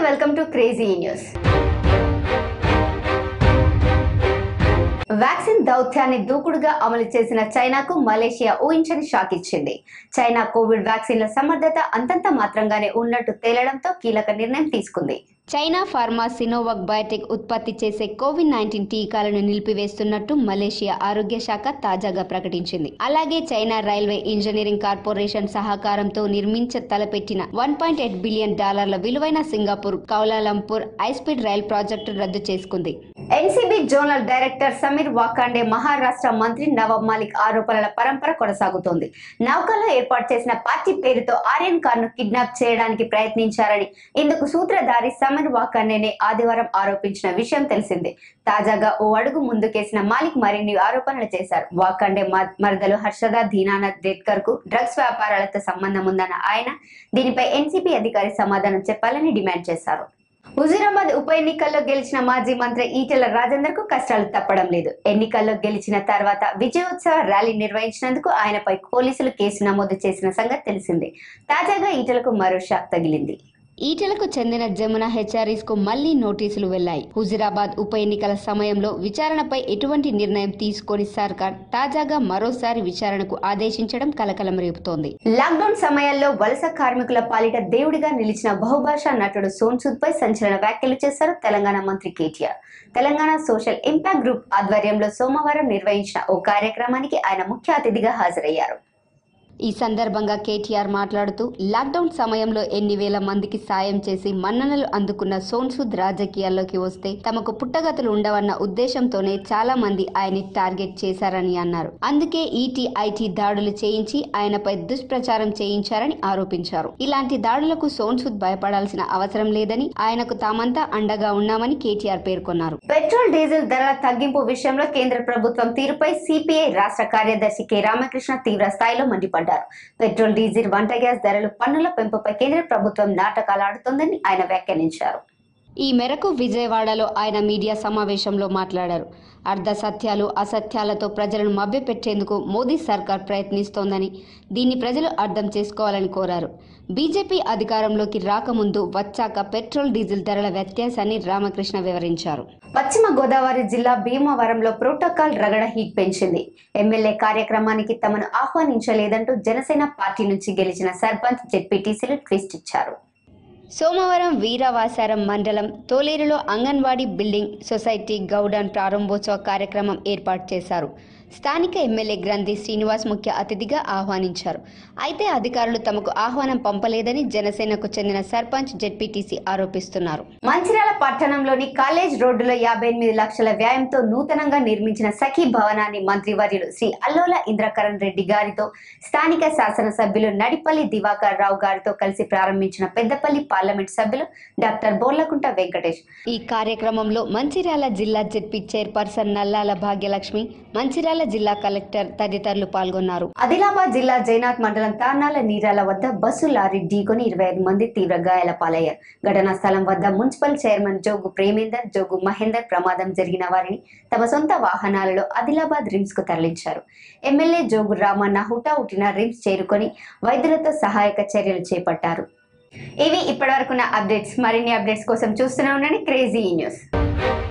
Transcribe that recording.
welcome to crazy news vaccine దౌత్యాన్ని దూకుడుగా అమలు చేసిన చైనాకు మలేషియా ఊహించని షాక్ ఇచ్చింది చైనా కోవిడ్ వ్యాక్సిన్ల సమర్థత అంతంత మాత్రంగానే ఉన్నట్టు తేలడంతో కీలక నిర్ణయం తీసుకుంది చైనా ఫార్మా సినోవాక్ బయోటెక్ ఉత్పత్తి చేసే కోవిడ్ నైన్టీన్ టీకాలను నిలిపివేస్తున్నట్టు మలేషియా ఆరోగ్య శాఖ తాజాగా ప్రకటించింది అలాగే చైనా రైల్వే ఇంజనీరింగ్ కార్పొరేషన్ సహకారంతో నిర్మించ తలపెట్టిన వన్ పాయింట్ ఎయిట్ బిలియన్ డాలర్ల విలువైన Singapore Kuala Lumpur high speed rail project రద్దు చేసుకుంది ఎన్సీబీ జోనల్ డైరెక్టర్ సమీర్ వాకాండే మహారాష్ట్ర మంత్రి నవాబ్ మాలిక్ ఆరోపణల పరంపర కొనసాగుతోంది నౌకలో ఏర్పాటు చేసిన పార్టీ పేరుతో ఆర్యన్ ఖాన్ ను కిడ్నాప్ చేయడానికి ప్రయత్నించారని ఇందుకు సూత్రధారి సమీర్ వాకాండేనే ఆదివారం ఆరోపించిన విషయం తెలిసిందే తాజాగా ఓ అడుగు ముందుకేసిన మాలిక్ మరిన్ని ఆరోపణలు చేశారు వాకాండే మ- మరదలు హర్షద దీనానాథ్ డెట్కర్ కు డ్రగ్స్ వ్యాపారాలతో సంబంధం ఉందన్న ఆయన దీనిపై ఎన్సీపీ అధికారి సమాధానం చెప్పాలని డిమాండ్ చేశారు హుజూరాబాద్ ఉప ఎన్నికల్లో గెలిచిన మాజీ మంత్రి ఈటెల రాజేందర్ కు కష్టాలు తప్పడం లేదు ఎన్నికల్లో గెలిచిన తర్వాత విజయోత్సవ ర్యాలీ నిర్వహించినందుకు ఆయనపై పోలీసులు కేసు నమోదు చేసిన సంగతి తెలిసిందే తాజాగా ఈటెలకు మరో షాక్ తగిలింది ఈటెలకు చెందిన జమున హెచ్ఆర్ఈస్ కు మళ్లీ నోటీసులు వెళ్లాయి హుజురాబాద్ ఉప ఎన్నికల సమయంలో విచారణపై ఎటువంటి నిర్ణయం తీసుకొని సర్కార్ తాజాగా మరోసారి విచారణకు ఆదేశించడం కలకలం రేపుతోంది లాక్డౌన్ సమయాల్లో వలస కార్మికుల పాలిట దేవుడిగా నిలిచిన బహుభాషా నటుడు సోన్ సూద్ పై సంచలన వ్యాఖ్యలు చేశారు తెలంగాణ మంత్రి KTR Telangana social impact group ఆధ్వర్యంలో సోమవారం నిర్వహించిన ఓ కార్యక్రమానికి ఆయన ముఖ్య అతిథిగా హాజరయ్యారు ఈ సందర్భంగా కేటీఆర్ మాట్లాడుతూ లాక్డౌన్ సమయంలో ఎన్ని వేల మందికి సాయం చేసి మన్ననలు అందుకున్న సోన్సుద్ రాజకీయాల్లోకి వస్తే తమకు పుట్టగతులు ఉండవన్న ఉద్దేశంతోనే చాలా మంది ఆయన్ని టార్గెట్ చేశారని అన్నారు అందుకే ఈటీ ఐటీ దాడులు చేయించి ఆయనపై దుష్ప్రచారం చేయించారని ఆరోపించారు ఇలాంటి దాడులకు సోన్సుద్ భయపడాల్సిన అవసరం లేదని ఆయనకు తామంతా అండగా ఉన్నామని కేటీఆర్ పేర్కొన్నారు పెట్రోల్ డీజిల్ ధరల తగ్గింపు విషయంలో కేంద్ర ప్రభుత్వం తీరుపై సిపిఐ రాష్ట్ర కార్యదర్శి కె రామకృష్ణ తీవ్ర స్థాయిలో మండిపడ్డారు పెట్రోల్ డీజిల్ వంట గ్యాస్ ధరలు పన్నుల పెంపుపై కేంద్ర ప్రభుత్వం నాటకాలు ఆడుతోందని ఆయన వ్యాఖ్యానించారు ఈ మేరకు విజయవాడలో ఆయన మీడియా సమావేశంలో మాట్లాడారు అర్ధ సత్యాలు అసత్యాలతో ప్రజలను మభ్యపెట్టేందుకు మోదీ సర్కార్ ప్రయత్నిస్తోందని దీన్ని ప్రజలు అర్థం చేసుకోవాలని కోరారు బీజేపీ అధికారంలోకి రాకముందు వచ్చాక పెట్రోల్ డీజిల్ ధరల వ్యత్యాసాన్ని రామకృష్ణ వివరించారు పశ్చిమ గోదావరి జిల్లా భీమవరంలో ప్రోటోకాల్ రగడ హీట్ పెంచింది ఎమ్మెల్యే కార్యక్రమానికి తమను ఆహ్వానించలేదంటూ జనసేన పార్టీ నుంచి గెలిచిన సర్పంచ్ జెడ్పీటీసీలు ట్విస్ట్ ఇచ్చారు సోమవారం వీరవాసారం మండలం తోలేరులో అంగన్వాడీ బిల్డింగ్ సొసైటీ గౌడన్ ప్రారంభోత్సవ కార్యక్రమం ఏర్పాటు చేశారు స్థానిక ఎమ్మెల్యే గ్రంథి శ్రీనివాస్ ముఖ్య అతిథిగా ఆహ్వానించారు అయితే అధికారులు తమకు ఆహ్వానం పంపలేదని జనసేనకు చెందిన సర్పంచ్ జెడ్పీటీసీ ఆరోపిస్తున్నారు మంచిర్యాల పట్టణంలోని కాలేజ్ రోడ్డులో యాభై ఎనిమిది లక్షల వ్యయంతో నూతనంగా నిర్మించిన సఖీ భవనాన్ని మంత్రివర్యులు శ్రీ అల్లోల ఇంద్రకరణ్ రెడ్డి గారితో స్థానిక శాసనసభ్యులు నడిపల్లి దివాకర్ రావు గారితో కలిసి ప్రారంభించిన పెద్దపల్లి పార్లమెంట్ సభ్యులు డాక్టర్ బోర్లకుంట వెంకటేష్ ఈ కార్యక్రమంలో మంచిర్యాల జిల్లా జెడ్పీ చైర్పర్సన్ నల్లాల భాగ్యలక్ష్మి మంచిర్యాల జిల్లా కలెక్టర్ తదితరులు పాల్గొన్నారు ఆదిలాబాద్ జిల్లా జైనాథ్ మండలం తానాల నీరాల వద్ద బస్సు లారీ ఢీకొని ఇరవై ఐదు మంది తీవ్ర గాయాల పాలయ్యారు ఘటనా స్థలం వద్ద మున్సిపల్ చైర్మన్ జోగు ప్రేమేందర్ జోగు మహేందర్ ప్రమాదం జరిగిన వారిని తమ సొంత వాహనాలలో ఆదిలాబాద్ రిమ్స్ కు తరలించారు ఎమ్మెల్యే జోగు రామన్న హుటాహుటిన రిమ్స్ చేరుకొని వైద్యులతో సహాయక చర్యలు చేపట్టారు ఇవి ఇప్పటివరకున్న అప్డేట్స్ మరిన్ని అప్డేట్స్ కోసం చూస్తూనే ఉండండి క్రేజీ న్యూస్